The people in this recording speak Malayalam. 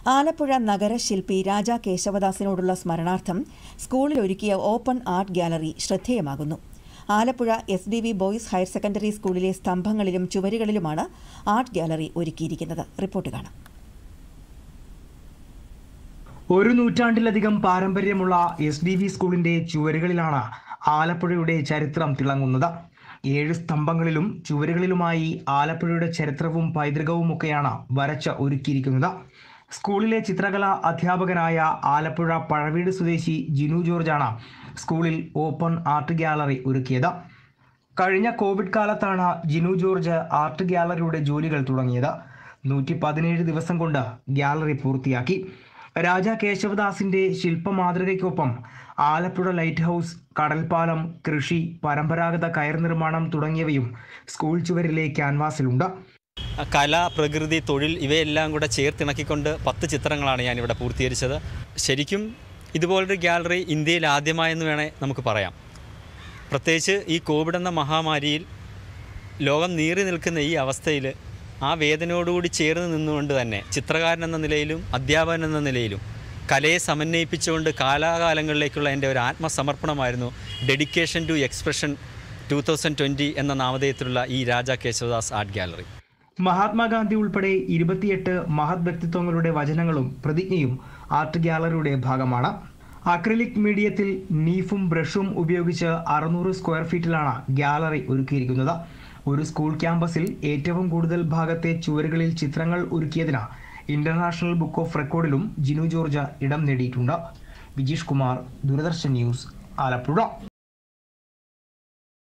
ആലപ്പുഴ നഗരശില്പി രാജ കേശവദാസിനോടുള്ള സ്മരണാർത്ഥം സ്കൂളിൽ ഒരുക്കിയ ഓപ്പൺ ആർട്ട് ഗ്യാലറി ശ്രദ്ധേയമാകുന്നു Alappuzha S D V boys higher secondary സ്കൂളിലെ സ്തംഭങ്ങളിലും ചുവരുകളിലുമാണ് ആർട്ട് ഗ്യാലറി ഒരുക്കിയിരിക്കുന്നത് റിപ്പോർട്ട് കാണാം ഒരു നൂറ്റാണ്ടിലധികം പാരമ്പര്യമുള്ള എസ് ഡി വി സ്കൂളിന്റെ ചുവരുകളിലാണ് ആലപ്പുഴയുടെ ചരിത്രം തിളങ്ങുന്നത് ഏഴ് സ്തംഭങ്ങളിലും ചുവരുകളിലുമായി ആലപ്പുഴയുടെ ചരിത്രവും പൈതൃകവും ഒക്കെയാണ് വരച്ച് ഒരുക്കിയിരിക്കുന്നത് സ്കൂളിലെ ചിത്രകലാ അധ്യാപകനായ ആലപ്പുഴ പഴവീട് സ്വദേശി ജിനു ജോർജാണ് സ്കൂളിൽ ഓപ്പൺ ആർട്ട് ഗ്യാലറി ഒരുക്കിയത് കഴിഞ്ഞ കോവിഡ് കാലത്താണ് ജിനു ജോർജ് ആർട്ട് ഗ്യാലറിയുടെ ജോലികൾ തുടങ്ങിയത് നൂറ്റി പതിനേഴ് ദിവസം കൊണ്ട് ഗ്യാലറി പൂർത്തിയാക്കി രാജ കേശവദാസിന്റെ ശില്പ മാതൃകയ്ക്കൊപ്പം ആലപ്പുഴ ലൈറ്റ് ഹൗസ് കടൽപ്പാലം കൃഷി പരമ്പരാഗത കയർ നിർമ്മാണം തുടങ്ങിയവയും സ്കൂൾ ചുവരിലെ ക്യാൻവാസിലുണ്ട് കല പ്രകൃതി തൊഴിൽ ഇവയെല്ലാം കൂടെ ചേർത്തിണക്കിക്കൊണ്ട് പത്ത് ചിത്രങ്ങളാണ് ഞാനിവിടെ പൂർത്തീകരിച്ചത് ശരിക്കും ഇതുപോലൊരു ഗാലറി ഇന്ത്യയിൽ ആദ്യമായെന്ന് വേണേൽ നമുക്ക് പറയാം പ്രത്യേകിച്ച് ഈ കോവിഡ് എന്ന മഹാമാരിയിൽ ലോകം നീറി നിൽക്കുന്ന ഈ അവസ്ഥയിൽ ആ വേദനയോടുകൂടി ചേർന്ന് നിന്നുകൊണ്ട് തന്നെ ചിത്രകാരൻ എന്ന നിലയിലും അധ്യാപകൻ എന്ന നിലയിലും കലയെ സമന്വയിപ്പിച്ചുകൊണ്ട് കാലാകാലങ്ങളിലേക്കുള്ള എൻ്റെ ഒരു ആത്മസമർപ്പണമായിരുന്നു dedication to expression two thousand twenty എന്ന നാമധേയത്തിലുള്ള ഈ രാജ കേശവദാസ് ആർട്ട് ഗാലറി മഹാത്മാഗാന്ധി ഉൾപ്പെടെ ഇരുപത്തിയെട്ട് മഹത് വ്യക്തിത്വങ്ങളുടെ വചനങ്ങളും പ്രതിജ്ഞയും ആർട്ട് ഗ്യാലറിയുടെ ഭാഗമാണ് അക്രിലിക് മീഡിയത്തിൽ നീഫും ബ്രഷും ഉപയോഗിച്ച് അറുന്നൂറ് സ്ക്വയർ ഫീറ്റിലാണ് ഗ്യാലറി ഒരുക്കിയിരിക്കുന്നത് ഒരു സ്കൂൾ ക്യാമ്പസിൽ ഏറ്റവും കൂടുതൽ ഭാഗത്തെ ചുവരുകളിൽ ചിത്രങ്ങൾ ഒരുക്കിയതിന് ഇന്റർനാഷണൽ ബുക്ക് ഓഫ് റെക്കോർഡിലും ജിനു ജോർജ് ഇടം നേടിയിട്ടുണ്ട് വിജീഷ് കുമാർ ദൂരദർശൻ ന്യൂസ് ആലപ്പുഴ